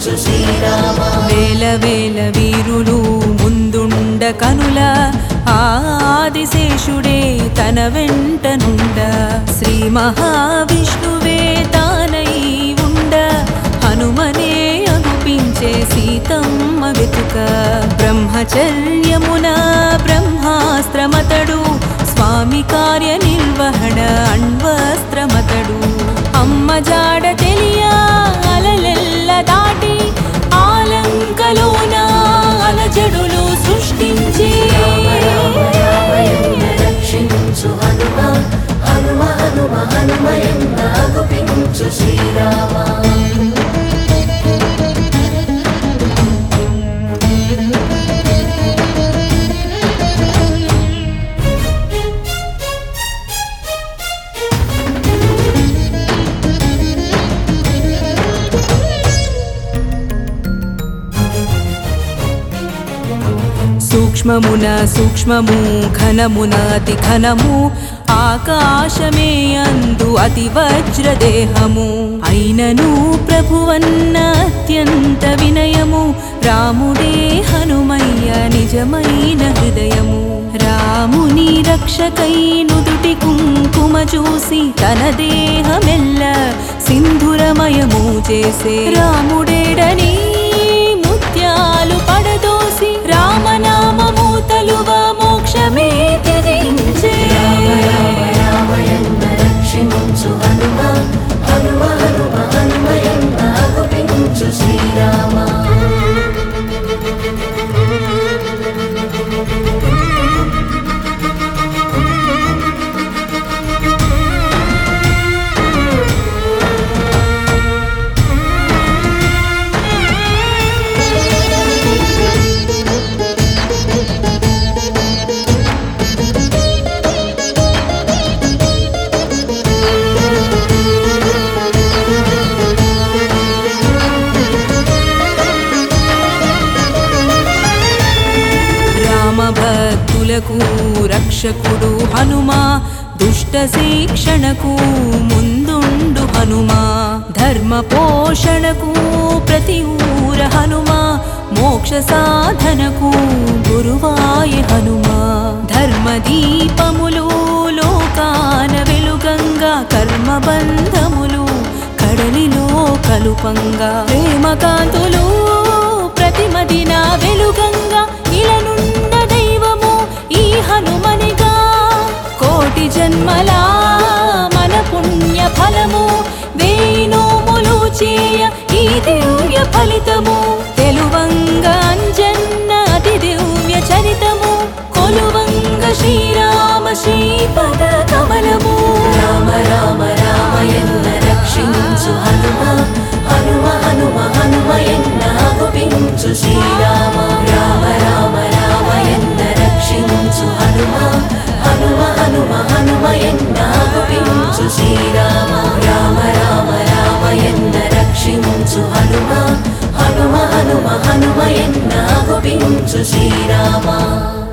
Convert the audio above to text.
ఆగుపించు శ్రీరామ వేల వేల వీరులు ముందుండ కనుల ఆదిశేషుడే తన వెంటనుండ శ్రీ మహావిష్ణువే తానై ఉండ హనుమనే అగుపించే సీతమ్మ వెతుక బ్రహ్మచర్యమున బ్రహ్మాస్త్రమతడు స్వామి కార్య నిర్వహణ అణ్వస్త్రమతడు అమ్మ జాడ తెలియ అలలెల్ల దాటి ఆలంకలోన అలజడులు సృష్టించి రామయన్న రక్షించు హనుమ హనుమ హనుమ హనుమయన్న ఆగుపించు శ్రీరామ సూక్ష్మమున సూక్ష్మము ఘనమున అతి ఘనము ఆకాశమే అందు అతి వజ్రదేహము అయినను ప్రభువన్న అత్యంత వినయము రాముడే హనుమయ్య నిజమైన హృదయము రాముని రక్షకై నుదుటి కుంకుమ చూసి తన దేహమెల్ల సింధురమయము చేసే రాముడేడని ముత్యాలు పడదోసి రామనామము తలువ మోక్షమే త్యజించే రామయన్న రక్షించు హనుమ హనుమ హనుమ హనుమయన్న ఆగుపించు శ్రీరామ రామ భక్తులకు రక్షకుడు హనుమా దుష్ట శిక్షణకు ముందుండు హనుమా ధర్మ పోషణకు ప్రతి ఊర హనుమా మోక్ష సాధనకు గురువాయ హనుమా ధర్మ దీపములు లోకాన వెలుగంగా కర్మ బంధములు కడలిలో కలుపంగా ప్రేమ కాంతులు ప్రతిమదిన వెలుగంగా ఇలనున్న దైవము ఈ హనుమనిగా కోటి జన్మల మన పుణ్య ఫలము వేయి నోములు చేయ ఈ దివ్య ఫలితము తెలువంగ అంజన్న అతి దివ్య చరితము కొలువంగ శ్రీరామ శ్రీపద కమలము రామ రామ రామయన్న రక్షించు హనుమ హనుమ హనుమ హనుమయన్న ఆగుపించు శ్రీరామ రామ రామ రామయన్న రక్షించు హనుమ హనుమ హనుమ హనుమయన్న ఆగుపించు శ్రీరామ రామ రామ రామయన్న రక్షించు హనుమ హనుమ హనుమ హనుమయన్న ఆగుపించు శ్రీరామ